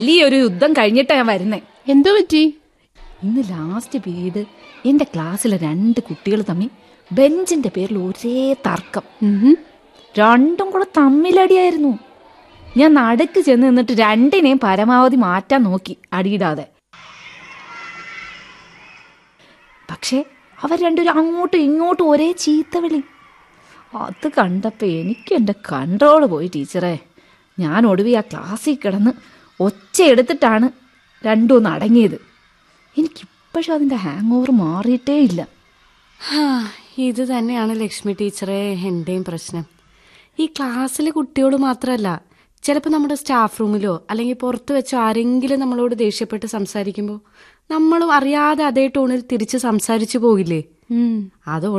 വലിയൊരു യുദ്ധം കഴിഞ്ഞിട്ടാ ഞാൻ വരുന്നേ എന്തോ പറ്റി ഇന്ന് ലാസ്റ്റ് പീരീഡ് എന്റെ ക്ലാസ്സിലെ രണ്ട് കുട്ടികൾ തമ്മിൽ ബെഞ്ചിന്റെ പേരിൽ ഒരേ തർക്കം ഉഹും. രണ്ടും കൂടെ തമ്മിലടിയായിരുന്നു ഞാൻ നടുക്ക് ചെന്ന് നിന്നിട്ട് രണ്ടിനെയും പരമാവധി മാറ്റാൻ നോക്കി അടിയിടാതെ പക്ഷേ അവർ രണ്ടുപേരും അങ്ങോട്ടും ഇങ്ങോട്ടും ഒരേ ചീത്തവിളി അത് കണ്ടപ്പോ എനിക്ക് എന്റെ കൺട്രോൾ പോയി ടീച്ചറെ ഞാൻ ഒടുവി ആ ക്ലാസ്സിൽ കിടന്ന് ഒച്ച എടുത്തിട്ടാണ് രണ്ടും ഒന്ന് അടങ്ങിയത് എനിക്കിപ്പോഴും അതിന്റെ ഹാങ് ഓവർ മാറിയിട്ടേ ഇല്ല ഹാ, ഇത് തന്നെയാണ് ലക്ഷ്മി ടീച്ചറെ എന്റെയും പ്രശ്നം ഈ ക്ലാസ്സിലെ കുട്ടിയോട് മാത്രമല്ല ചിലപ്പോൾ നമ്മുടെ സ്റ്റാഫ് റൂമിലോ അല്ലെങ്കിൽ പുറത്ത് വെച്ചോ ആരെങ്കിലും നമ്മളോട് ദേഷ്യപ്പെട്ട് സംസാരിക്കുമ്പോൾ നമ്മളും അറിയാതെ അതേ ടോണിൽ തിരിച്ച് സംസാരിച്ചു പോകില്ലേ അതോടെ